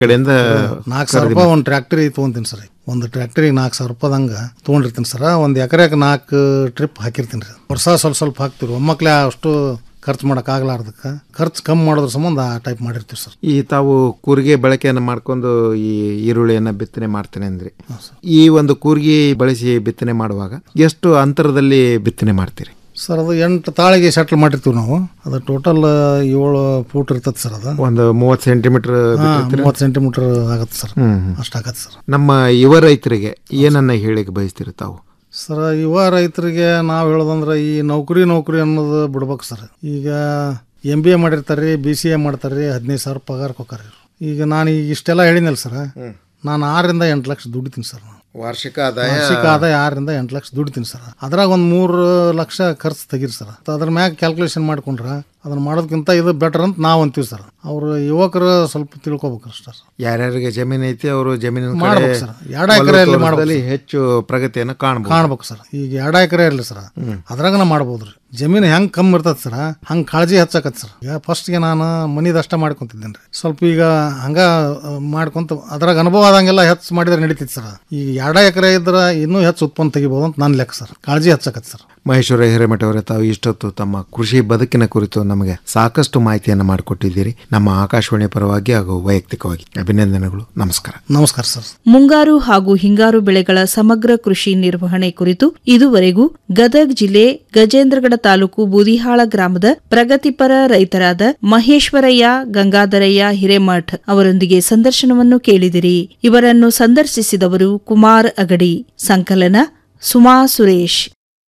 ಕಡೆಯಿಂದ ನಾಲ್ಕು ಸಾವಿರ ರೂಪಾಯಿ ಒಂದು ಟ್ರ್ಯಾಕ್ಟರಿ ತೊಗೊಂತೀನಿ ಸರ್ ಒಂದು ಟ್ರ್ಯಾಕ್ಟರಿಗೆ ನಾಲ್ಕು ಸಾವಿರ ರೂಪಾಯ್ದಂಗೆ ತೊಗೊಂಡಿರ್ತೀನಿ ಸರ್ ಒಂದು ಎಕರೆಗೆ ನಾಲ್ಕು ಟ್ರಿಪ್ ಹಾಕಿರ್ತೀನಿ ರೀ ವರ್ಷ ಸ್ವಲ್ಪ ಸ್ವಲ್ಪ ಹಾಕ್ತೀವಿ ಒಮ್ಮಕ್ಲೆ ಅಷ್ಟು ಖರ್ಚು ಮಾಡೋಕ್ಕಾಗಲಾರ್ದಕ್ಕೆ ಖರ್ಚು ಕಮ್ಮಿ ಮಾಡೋದ್ರ ಸಂಬಂಧ ಆ ಟೈಪ್ ಮಾಡಿರ್ತೀವಿ ಸರ್ ಈ ತಾವು ಕೂರಿಗೆ ಬಳಕೆಯನ್ನು ಮಾಡ್ಕೊಂಡು ಈ ಈರುಳ್ಳಿಯನ್ನ ಬಿತ್ತನೆ ಮಾಡ್ತೇನೆ ಅಂದ್ರಿ ಈ ಒಂದು ಕೂರ್ಗಿ ಬಳಸಿ ಬಿತ್ತನೆ ಮಾಡುವಾಗ ಎಷ್ಟು ಅಂತರದಲ್ಲಿ ಬಿತ್ತನೆ ಮಾಡ್ತೀರಿ ಸರ್ ಅದು ಎಂಟು ತಾಳಿಗೆ ಸೆಟ್ಲ್ ಮಾಡಿರ್ತೀವಿ ನಾವು ಅದು ಟೋಟಲ್ ಏಳು ಫೂಟ್ ಇರ್ತದೆ ಸರ್ ಅದು ಒಂದು ಮೂವತ್ತು ಸೆಂಟಿಮೀಟರ್ ಮೂವತ್ತು ಸೆಂಟಿಮೀಟರ್ ಆಗುತ್ತೆ ಸರ್ ಅಷ್ಟು ಆಗತ್ತೆ ಸರ್ ನಮ್ಮ ಯುವ ರೈತರಿಗೆ ಏನನ್ನ ಹೇಳಿಕೆ ಬಯಸ್ತೀರಿ ತಾವು ಸರ್ ಯುವ ರೈತರಿಗೆ ನಾವು ಹೇಳೋದಂದ್ರೆ ಈ ನೌಕರಿ ನೌಕರಿ ಅನ್ನೋದು ಬಿಡ್ಬೇಕು ಸರ್ ಈಗ ಎಮ್ ಬಿ ಎ ಮಾಡಿರ್ತಾರೆ ರೀ ಬಿ ಸಿ ಎ ಮಾಡ್ತಾರೆ ರೀ ಹದಿನೈದು ಸಾವಿರ ಪಗಾರ ಕೊಕ್ಕಾರಿ ಈಗ ನಾನು ಈಗ ಇಷ್ಟೆಲ್ಲ ಹೇಳಿನಲ್ಲ ಸರ್ ನಾನು ಆರರಿಂದ ಎಂಟು ಲಕ್ಷ ದುಡಿತೀನಿ ಸರ್ ನಾನು ವಾರ್ಷಿಕ ಆದಾಯ ವಾರ್ಷಿಕ ಆದಾಯ ಆರರಿಂದ ಎಂಟು ಲಕ್ಷ ದುಡಿತೀನಿ ಸರ್ ಅದ್ರಾಗ ಒಂದು ಮೂರು ಲಕ್ಷ ಖರ್ಚು ತೆಗೀರಿ ಸರ್ ಅದ್ರ ಮ್ಯಾಗ ಕ್ಯಾಲ್ಕುಲೇಷನ್ ಮಾಡ್ಕೊಂಡ್ರೆ ಅದನ್ನ ಮಾಡೋದಕ್ಕಿಂತ ಇದು ಬೆಟರ್ ಅಂತ ನಾವು ಅಂತೀವಿ ಸರ್ ಅವರು ಯುವಕರು ಸ್ವಲ್ಪ ತಿಳ್ಕೊಬೇಕು ಅಷ್ಟೇ ಸರ್ ಯಾರ್ಯಾರಿಗೆ ಜಮೀನ್ ಐತಿ ಅವರು ಜಮೀನಿನ ಕಡೆ ಮಾಡ್ಬೇಕು ಸರ್. ಎರಡು ಎಕರೆಯಲ್ಲಿ ಹೊಲ ಮಾಡ್ಬೇಕು ತೋಟದಲ್ಲಿ ಹೆಚ್ಚು ಪ್ರಗತಿಯನ್ನು ಕಾಣಬಹುದು ಕಾಣ್ಬೇಕು ಸರ್ ಈಗ ಎರಡ ಎಕರೆ ಇರಲಿ ಸರ್ ಅದ್ರಾಗನ ಮಾಡ್ಬೋದು ರೀ ಜಮೀನು ಹೆಂಗ್ ಕಮ್ಮಿ ಇರ್ತದೆ ಸರ್ ಹಂಗ್ ಕಾಳಜಿ ಹೆಚ್ಚಾಕತ್ ಸರ್ ಈಗ ಫಸ್ಟ್ಗೆ ನಾನು ಮನಿದಷ್ಟ ಮಾಡ್ಕೊಂತಿದ್ದೇನೆ ರೀ ಸ್ವಲ್ಪ ಈಗ ಹಂಗ ಆ, ಮಾಡ್ಕೊಂತ ಅದ್ರಾಗ ಅನುಭವ ಆದಂಗೆಲ್ಲ ಹೆಚ್ಚು ಮಾಡಿದ್ರೆ ನಡೀತೈತಿ ಸರ್ ಈಗ ಎರಡ ಎಕರೆ ಇದ್ರೆ ಇನ್ನೂ ಹೆಚ್ಚು ಉತ್ಪನ್ನ ತೆಗಿಬೋದು ಅಂತ ನನ್ನ ಲೆಕ್ಕ ಸರ್ ಕಾಳಜಿ ಹೆಚ್ಚಾಕತ್ ಸರ್ ಮಹೇಶ್ವರ ಹಿರೇಮಠ ಅವರೇ ತಾವು ಇಷ್ಟೊತ್ತು ತಮ್ಮ ಕೃಷಿ ಬದುಕಿನ ಕುರಿತು ನಮಗೆ ಸಾಕಷ್ಟು ಮಾಹಿತಿಯನ್ನು ಮಾಡಿಕೊಟ್ಟಿದ್ದೀರಿ ನಮ್ಮ ಆಕಾಶವಾಣಿ ಪರವಾಗಿ ಹಾಗೂ ವೈಯಕ್ತಿಕವಾಗಿ ಅಭಿನಂದನೆಗಳು ನಮಸ್ಕಾರ ನಮಸ್ಕಾರ ಸರ್ ಮುಂಗಾರು ಹಾಗೂ ಹಿಂಗಾರು ಬೆಳೆಗಳ ಸಮಗ್ರ ಕೃಷಿ ನಿರ್ವಹಣೆ ಕುರಿತು ಇದುವರೆಗೂ ಗದಗ್ ಜಿಲ್ಲೆ ಗಜೇಂದ್ರಗಡ ತಾಲೂಕು ಬೂದಿಹಾಳ ಗ್ರಾಮದ ಪ್ರಗತಿಪರ ರೈತರಾದ ಮಹೇಶ್ವರಯ್ಯ ಗಂಗಾಧರಯ್ಯ ಹಿರೇಮಠ್ ಅವರೊಂದಿಗೆ ಸಂದರ್ಶನವನ್ನು ಕೇಳಿದಿರಿ ಇವರನ್ನು ಸಂದರ್ಶಿಸಿದವರು ಕುಮಾರ್ ಅಗಡಿ ಸಂಕಲನ ಸುಮಾ ಸುರೇಶ್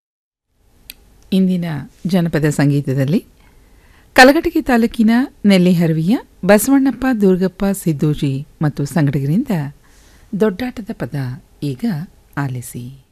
ಇಂದಿನ ಜನಪದ ಸಂಗೀತದಲ್ಲಿ ಕಲಘಟಗಿ ತಾಲೂಕಿನ ನೆಲ್ಲಿಹರವಿಯ ಬಸವಣ್ಣಪ್ಪ ದುರ್ಗಪ್ಪ ಸಿದ್ದೋಜಿ ಮತ್ತು ಸಂಗಡಿಗರಿಂದ ದೊಡ್ಡಾಟದ ಪದ ಈಗ ಆಲಿಸಿ